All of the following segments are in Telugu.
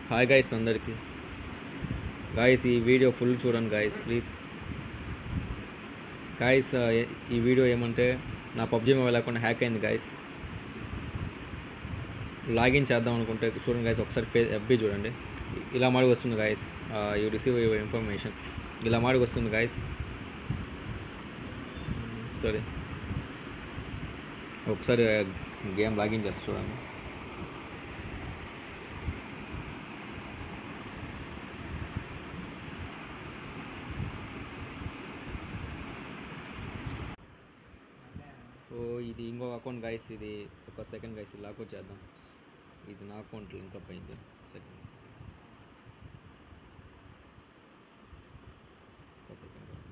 హాయ్ గైస్ అందరికీ గాయస్ ఈ వీడియో ఫుల్ చూడండి గాయస్ ప్లీజ్ గాయస్ ఈ వీడియో ఏమంటే నా పబ్జీ మొబైల్ అకౌంట్ హ్యాక్ అయింది గాయస్ లాగిన్ చేద్దాం అనుకుంటే చూడండి గాయస్ ఒకసారి ఫే ఎఫ్బీ చూడండి ఇలా మాడికి వస్తుంది guys you receive your information ఇలా మాడికి వస్తుంది గాయస్ సరే ఒకసారి గేమ్ లాగిన్ చేస్తా చూడండి ఓ ఇది ఇంకో అకౌంట్ గైస్ ఇది ఒక సెకండ్ గైస్ లాకౌట్ చేద్దాం ఇది నా అకౌంట్ లింకప్ అయింది సెకండ్ ఒక సెకండ్ గైస్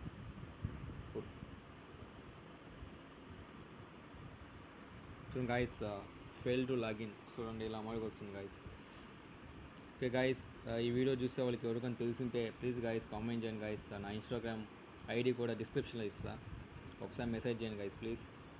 చూడండి గాయస్ ఫెయిల్ టు లాగిన్ చూడండి ఇలా అమలుకి వస్తుంది గాయస్ ఓకే గాయస్ ఈ వీడియో చూసే వాళ్ళకి ఎవరికైనా తెలిసింటే ప్లీజ్ గాయస్ కామెంట్ చేయండి గాయస్ నా ఇన్స్టాగ్రామ్ ఐడి కూడా డిస్క్రిప్షన్లో ఇస్తా ఒకసారి మెసేజ్ చేయండి గాయస్ ప్లీజ్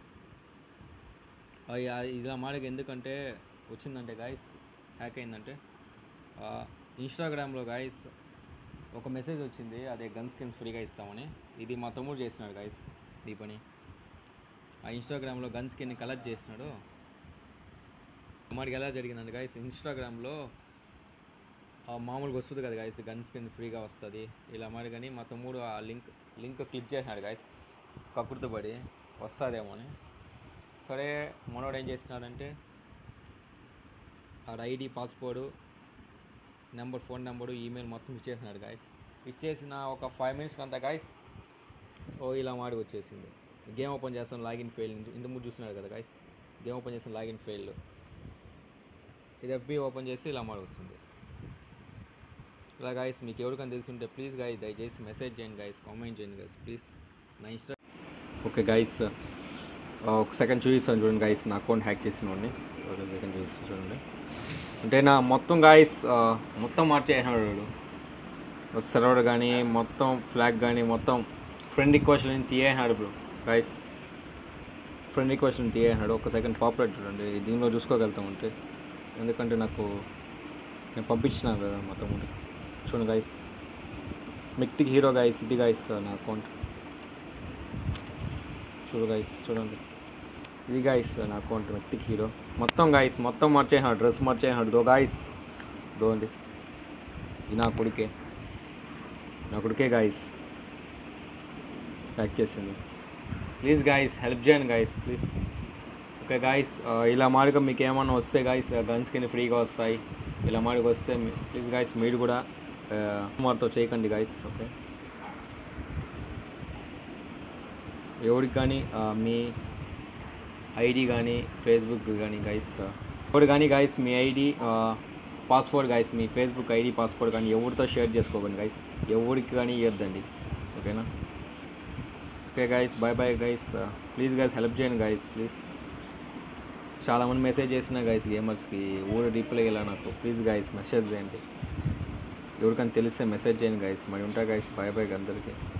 ఇలా మాడకి ఎందుకంటే వచ్చిందంటే గాయస్ హ్యాక్ అయిందంటే ఇన్స్టాగ్రామ్లో గాయస్ ఒక మెసేజ్ వచ్చింది అదే గన్ స్కిన్స్ ఫ్రీగా ఇస్తామని ఇది మా తమ్ముడు చేసినాడు గాయస్ ఈ పని ఆ ఇన్స్టాగ్రామ్లో గన్ స్కిన్ని కలెక్ట్ చేసినాడు మాడికి ఎలా జరిగిందంటే గాయస్ ఇన్స్టాగ్రామ్లో మామూలుగా వస్తుంది కదా గాయస్ గన్ స్కిన్ ఫ్రీగా వస్తుంది ఇలా మరి కానీ మా తమ్ముడు ఆ లింక్ లింక్ క్లిక్ చేసినాడు గాయస్ కక్కుర్తుపడి వస్తుందేమో అని సరే మనోడు ఏం చేసినాడంటే ఆడ ID passport number phone number email మొత్తం ఇచ్చేసినాడు గాయస్ ఇచ్చేసిన ఒక ఫైవ్ మినిట్స్కి అంతా గాయస్ ఓ ఇలా మాడి వచ్చేసింది గేమ్ ఓపెన్ చేస్తాం లాగిన్ ఫెయిల్ ఇంత ముందు చూస్తున్నాడు కదా గాయస్ గేమ్ ఓపెన్ చేస్తాం లాగిన్ ఫెయిల్ ఇది ఎఫ్బీ ఓపెన్ చేసి ఇలా మాడి వస్తుంది ఇలా గాయస్ మీకు ఎవరికైనా తెలిసి ఉంటే ప్లీజ్ గాయస్ దయచేసి మెసేజ్ చేయండి గాయస్ కామెంట్ చేయండి గాయస్ ప్లీజ్ నా ఇన్స్టా ఓకే గాయస్ ఒక సెకండ్ చూపిస్తాను చూడండి గాయస్ నా అకౌంట్ హ్యాక్ చేసిన వాడిని ఒక సెకండ్ చూపిస్తాను చూడండి అంటే నా మొత్తం గాయస్ మొత్తం మార్చేసినాడు వాడు సర్వర్ కానీ మొత్తం ఫ్లాగ్ కానీ మొత్తం ఫ్రెండ్ రిక్వెస్ట్ తీయేసినాడు ఇప్పుడు గాయస్ ఫ్రెండ్ రిక్వెస్ట్ తీయేసినాడు ఒక సెకండ్ పాపులర్ చూడండి దీనిలో చూసుకోగలుగుతాం అంటే ఎందుకంటే నాకు నేను పంపించినాను కదా మా తమ్ముడు చూడండి గాయస్ మిక్టిక్ హీరో గాయస్ ఇది గాయస్ నా అకౌంట్ చూడు గాయస్ చూడండి ఇది గాయస్ నా అకౌంట్ మెక్టిక్ హీరో మొత్తం గాయస్ మొత్తం మార్చేసినాడు డ్రెస్ మార్చేసినాడు దో గాయస్ దోండి ఇది నా కొడుకే నా కొడుకే గాయస్ ప్యాక్ చేసింది ప్లీజ్ గాయస్ హెల్ప్ చేయండి గాయస్ ప్లీజ్ ఓకే గాయస్ ఇలా మాడిగా మీకు ఏమన్నా వస్తే గాయస్ గన్స్ కింద ఫ్రీగా వస్తాయి ఇలా మాడికి వస్తే ప్లీజ్ గాయస్ మీరు కూడా మాతో చేయకండి గాయస్ ఓకే ఎవరికి కానీ మీ ఐడి కానీ ఫేస్బుక్ కానీ గైస్ ఎవరు కానీ గైస్ మీ ఐడి పాస్వర్డ్ గైస్ మీ ఫేస్బుక్ ఐడి పాస్వర్డ్ కానీ ఎవరితో షేర్ చేసుకోకండి గైస్ ఎవరికి కానీ ఇవ్వద్దండి ఓకేనా okay guys bye bye guys please guys help చేయండి గైస్ ప్లీజ్ చాలామంది మెసేజ్ చేసిన గైస్ గేమర్స్కి ఊరు రిప్లై ఇలా నాకు ప్లీజ్ గైస్ మెసేజ్ చేయండి ఎవరికైనా తెలిస్తే మెసేజ్ చేయండి గైస్ మరి ఉంటా గైస్ బాయ్ బాయ్ అందరికీ